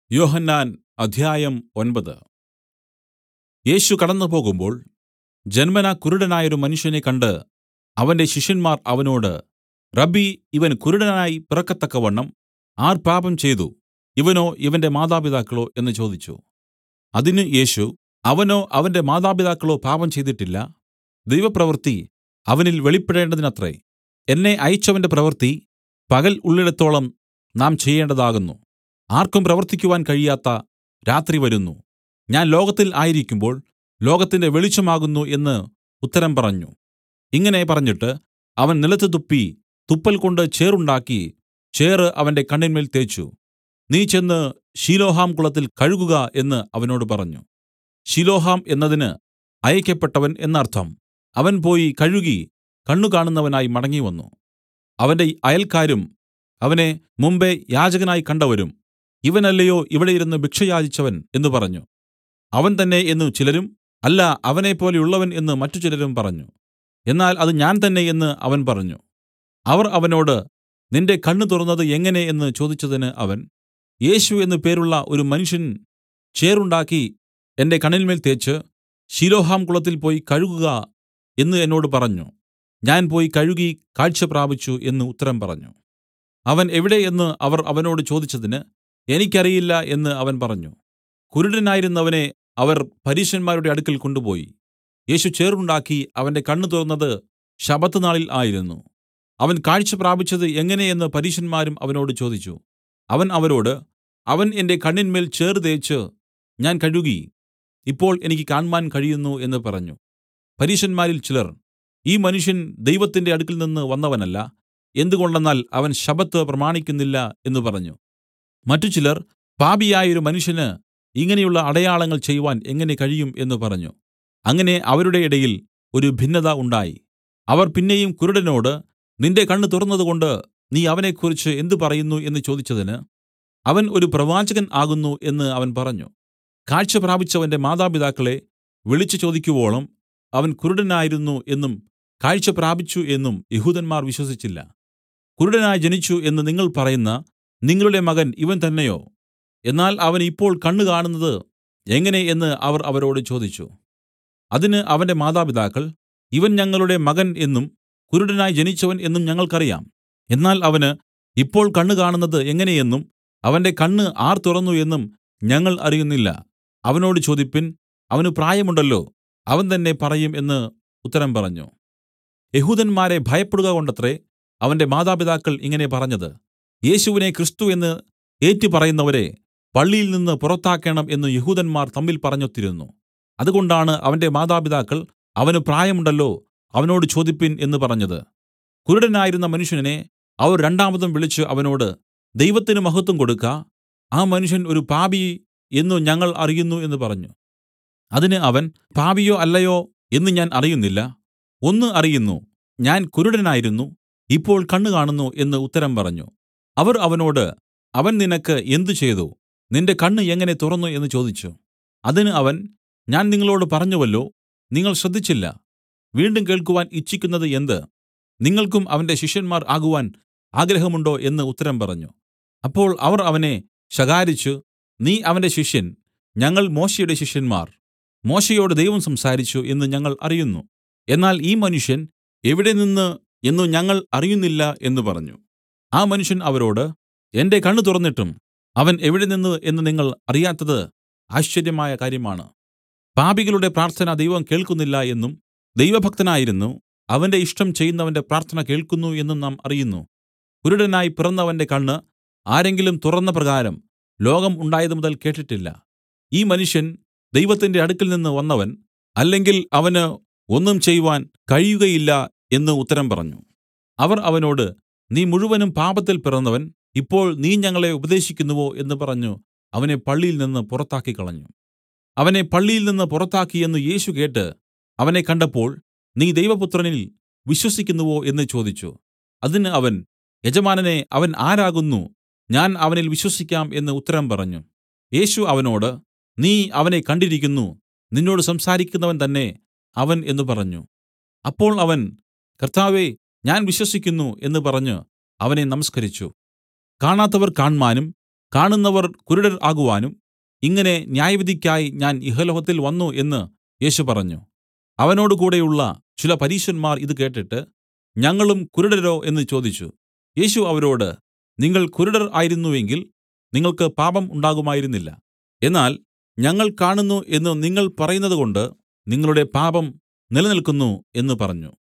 യോഹന്നാൻ അദ്ധ്യായം ഒൻപത് യേശു കടന്നുപോകുമ്പോൾ ജന്മനാ കുരുടനായൊരു മനുഷ്യനെ കണ്ട് അവന്റെ ശിഷ്യന്മാർ അവനോട് റബ്ബീ ഇവൻ കുരുടനായി പിറക്കത്തക്കവണ്ണം ആർ പാപം ചെയ്തു ഇവനോ ഇവന്റെ മാതാപിതാക്കളോ എന്നു ചോദിച്ചു അതിന് യേശു അവനോ അവന്റെ മാതാപിതാക്കളോ പാപം ചെയ്തിട്ടില്ല ദൈവപ്രവൃത്തി അവനിൽ വെളിപ്പെടേണ്ടതിനത്രേ എന്നെ അയച്ചവന്റെ പ്രവൃത്തി പകൽ ഉള്ളിടത്തോളം നാം ചെയ്യേണ്ടതാകുന്നു ആർക്കും പ്രവർത്തിക്കുവാൻ കഴിയാത്ത രാത്രി വരുന്നു ഞാൻ ലോകത്തിൽ ആയിരിക്കുമ്പോൾ ലോകത്തിന്റെ വെളിച്ചമാകുന്നു എന്ന് ഉത്തരം പറഞ്ഞു ഇങ്ങനെ പറഞ്ഞിട്ട് അവൻ നിലത്തു തുപ്പി തുപ്പൽകൊണ്ട് ചേറുണ്ടാക്കി ചേറ് അവന്റെ കണ്ണിന്മേൽ തേച്ചു നീ ചെന്ന് ശിലോഹാം കുളത്തിൽ കഴുകുക എന്ന് അവനോട് പറഞ്ഞു ശിലോഹാം എന്നതിന് അയയ്ക്കപ്പെട്ടവൻ എന്നർത്ഥം അവൻ പോയി കഴുകി കണ്ണ് കാണുന്നവനായി മടങ്ങിവന്നു അവന്റെ അയൽക്കാരും അവനെ മുമ്പെ യാചകനായി കണ്ടവരും ഇവനല്ലയോ ഇവിടെ ഇരുന്ന് ഭിക്ഷ യാചിച്ചവൻ എന്നു പറഞ്ഞു അവൻ തന്നെ എന്നു ചിലരും അല്ല അവനെപ്പോലെയുള്ളവൻ എന്ന് മറ്റു ചിലരും പറഞ്ഞു എന്നാൽ അത് ഞാൻ തന്നെ എന്ന് അവൻ പറഞ്ഞു അവർ അവനോട് നിന്റെ കണ്ണ് തുറന്നത് എങ്ങനെ എന്ന് ചോദിച്ചതിന് അവൻ യേശു എന്നു പേരുള്ള ഒരു മനുഷ്യൻ ചേറുണ്ടാക്കി എന്റെ കണ്ണിന്മേൽ തേച്ച് ശിലോഹാം കുളത്തിൽ പോയി കഴുകുക എന്ന് എന്നോട് പറഞ്ഞു ഞാൻ പോയി കഴുകി കാഴ്ച പ്രാപിച്ചു എന്ന് ഉത്തരം പറഞ്ഞു അവൻ എവിടെ എന്ന് അവർ അവനോട് ചോദിച്ചതിന് എനിക്കറിയില്ല എന്ന് അവൻ പറഞ്ഞു കുരുടനായിരുന്നവനെ അവർ പരീശന്മാരുടെ അടുക്കൽ കൊണ്ടുപോയി യേശു ചേറുണ്ടാക്കി അവന്റെ കണ്ണ് തുറന്നത് ശബ്ബത്ത് നാളിൽ ആയിരുന്നു അവൻ കാഴ്ച പ്രാപിച്ചത് എങ്ങനെ എന്ന് പരീശന്മാരും അവനോട് ചോദിച്ചു അവൻ അവരോട് അവൻ എന്റെ കണ്ണിന്മേൽ ചേറ് തേച്ച് ഞാൻ കഴുകി ഇപ്പോൾ എനിക്ക് കാണ്മാൻ കഴിയുന്നു എന്ന് പറഞ്ഞു പരീശന്മാരിൽ ചിലർ ഈ മനുഷ്യൻ ദൈവത്തിന്റെ അടുക്കൽനിന്ന് വന്നവനല്ല എന്തുകൊണ്ടെന്നാൽ അവൻ ശബ്ബത്ത് പ്രമാണിക്കുന്നില്ല എന്ന് പറഞ്ഞു മറ്റു ചിലർ പാപിയായൊരു മനുഷ്യന് ഇങ്ങനെയുള്ള അടയാളങ്ങൾ ചെയ്‌വാൻ എങ്ങനെ കഴിയും എന്ന് പറഞ്ഞു അങ്ങനെ അവരുടെ ഇടയിൽ ഒരു ഭിന്നത ഉണ്ടായി അവർ പിന്നെയും കുരുടനോട് നിന്റെ കണ്ണ് തുറന്നതുകൊണ്ട് നീ അവനെക്കുറിച്ച് എന്ത് പറയുന്നു എന്ന് ചോദിച്ചതിന് അവൻ ഒരു പ്രവാചകൻ ആകുന്നു എന്ന് അവൻ പറഞ്ഞു കാഴ്ച പ്രാപിച്ചവന്റെ മാതാപിതാക്കളെ വിളിച്ചു ചോദിക്കുവോളം അവൻ കുരുടനായിരുന്നു എന്നും കാഴ്ച പ്രാപിച്ചു എന്നും യഹൂദന്മാർ വിശ്വസിച്ചില്ല കുരുടനായി ജനിച്ചു എന്ന് നിങ്ങൾ പറയുന്ന നിങ്ങളുടെ മകൻ ഇവൻ തന്നെയോ എന്നാൽ അവൻ ഇപ്പോൾ കണ്ണ് കാണുന്നത് എങ്ങനെ എന്ന് അവർ അവരോട് ചോദിച്ചു അതിന് അവന്റെ മാതാപിതാക്കൾ ഇവൻ ഞങ്ങളുടെ മകൻ എന്നും കുരുടനായി ജനിച്ചവൻ എന്നും ഞങ്ങൾക്കറിയാം എന്നാൽ അവന് ഇപ്പോൾ കണ്ണ് കാണുന്നത് എങ്ങനെയെന്നും അവന്റെ കണ്ണ് ആർ തുറന്നു എന്നും ഞങ്ങൾ അറിയുന്നില്ല അവനോട് ചോദിപ്പിൻ അവന് പ്രായമുണ്ടല്ലോ അവൻ തന്നെ പറയും എന്ന് ഉത്തരം പറഞ്ഞു യഹൂദന്മാരെ ഭയപ്പെടുക കൊണ്ടത്രേ അവന്റെ മാതാപിതാക്കൾ ഇങ്ങനെ പറഞ്ഞത് യേശുവിനെ ക്രിസ്തു എന്ന് ഏറ്റുപറയുന്നവരെ പള്ളിയിൽ നിന്ന് പുറത്താക്കണം എന്ന് യഹൂദന്മാർ തമ്മിൽ പറഞ്ഞൊത്തിരുന്നു അതുകൊണ്ടാണ് അവന്റെ മാതാപിതാക്കൾ അവന് പ്രായമുണ്ടല്ലോ അവനോട് ചോദിപ്പിൻ എന്ന് പറഞ്ഞത് കുരുടനായിരുന്ന മനുഷ്യനെ അവർ രണ്ടാമതും വിളിച്ച് അവനോട് ദൈവത്തിന് മഹത്വം കൊടുക്ക ആ മനുഷ്യൻ ഒരു പാപി എന്നു ഞങ്ങൾ അറിയുന്നു എന്ന് പറഞ്ഞു അതിന് അവൻ പാപിയോ അല്ലയോ എന്ന് ഞാൻ അറിയുന്നില്ല ഒന്ന് അറിയുന്നു ഞാൻ കുരുടനായിരുന്നു ഇപ്പോൾ കണ്ണ് കാണുന്നു എന്ന് ഉത്തരം പറഞ്ഞു അവർ അവനോട് അവൻ നിനക്ക് എന്ത് ചെയ്തു നിന്റെ കണ്ണ് എങ്ങനെ തുറന്നു എന്ന് ചോദിച്ചു അതിന് അവൻ ഞാൻ നിങ്ങളോട് പറഞ്ഞുവല്ലോ നിങ്ങൾ ശ്രദ്ധിച്ചില്ല വീണ്ടും കേൾക്കുവാൻ ഇച്ഛിക്കുന്നത് എന്ത് നിങ്ങൾക്കും അവന്റെ ശിഷ്യന്മാർ ആകുവാൻ ആഗ്രഹമുണ്ടോ എന്ന് ഉത്തരം പറഞ്ഞു അപ്പോൾ അവർ അവനെ ശകാരിച്ചു നീ അവന്റെ ശിഷ്യൻ ഞങ്ങൾ മോശയുടെ ശിഷ്യന്മാർ മോശയോട് ദൈവം സംസാരിച്ചു എന്ന് ഞങ്ങൾ അറിയുന്നു എന്നാൽ ഈ മനുഷ്യൻ എവിടെ നിന്ന് എന്നു ഞങ്ങൾ അറിയുന്നില്ല എന്ന് പറഞ്ഞു ആ മനുഷ്യൻ അവരോട് എന്റെ കണ്ണ് തുറന്നിട്ടും അവൻ എവിടെ നിന്ന് എന്ന് നിങ്ങൾ അറിയാത്തത് ആശ്ചര്യമായ കാര്യമാണ് പാപികളുടെ പ്രാർത്ഥന ദൈവം കേൾക്കുന്നില്ല എന്നും ദൈവഭക്തനായിരുന്നു അവന്റെ ഇഷ്ടം ചെയ്യുന്നവന്റെ പ്രാർത്ഥന കേൾക്കുന്നു എന്നും നാം അറിയുന്നു കുരുടനായി പിറന്നവന്റെ കണ്ണ് ആരെങ്കിലും തുറന്ന പ്രകാരം ലോകം ഉണ്ടായത് മുതൽ കേട്ടിട്ടില്ല ഈ മനുഷ്യൻ ദൈവത്തിന്റെ അടുക്കൽ നിന്ന് വന്നവൻ അല്ലെങ്കിൽ അവന് ഒന്നും ചെയ്‌വാൻ കഴിയുകയില്ല എന്ന് ഉത്തരം പറഞ്ഞു അവർ അവനോട് നീ മുഴുവനും പാപത്തിൽ പിറന്നവൻ ഇപ്പോൾ നീ ഞങ്ങളെ ഉപദേശിക്കുന്നുവോ എന്ന് പറഞ്ഞു അവനെ പള്ളിയിൽ നിന്ന് പുറത്താക്കി കളഞ്ഞു അവനെ പള്ളിയിൽ നിന്ന് പുറത്താക്കി എന്ന് യേശു കേട്ട് അവനെ കണ്ടപ്പോൾ നീ ദൈവപുത്രനിൽ വിശ്വസിക്കുന്നുവോ എന്ന് ചോദിച്ചു അതിന് അവൻ യജമാനനെ അവൻ ആരാകുന്നു ഞാൻ അവനിൽ വിശ്വസിക്കാം എന്ന് ഉത്തരം പറഞ്ഞു യേശു അവനോട് നീ അവനെ കണ്ടിരിക്കുന്നു നിന്നോട് സംസാരിക്കുന്നവൻ തന്നെ അവൻ എന്ന് പറഞ്ഞു അപ്പോൾ അവൻ കർത്താവേ ഞാൻ വിശ്വസിക്കുന്നു എന്ന് പറഞ്ഞ് അവനെ നമസ്കരിച്ചു കാണാത്തവർ കാണ്മാനും കാണുന്നവർ കുരുടർ ആകുവാനും ഇങ്ങനെ ന്യായവിധിക്കായി ഞാൻ ഇഹലോകത്തിൽ വന്നു എന്ന് യേശു പറഞ്ഞു അവനോടുകൂടെയുള്ള ചില പരീശന്മാർ ഇത് കേട്ടിട്ട് ഞങ്ങളും കുരുടരോ എന്ന് ചോദിച്ചു യേശു അവരോട് നിങ്ങൾ കുരുടർ ആയിരുന്നുവെങ്കിൽ നിങ്ങൾക്ക് പാപം ഉണ്ടാകുമായിരുന്നില്ല എന്നാൽ ഞങ്ങൾ കാണുന്നു എന്ന് നിങ്ങൾ പറയുന്നതുകൊണ്ട് നിങ്ങളുടെ പാപം നിലനില്ക്കുന്നു എന്ന് പറഞ്ഞു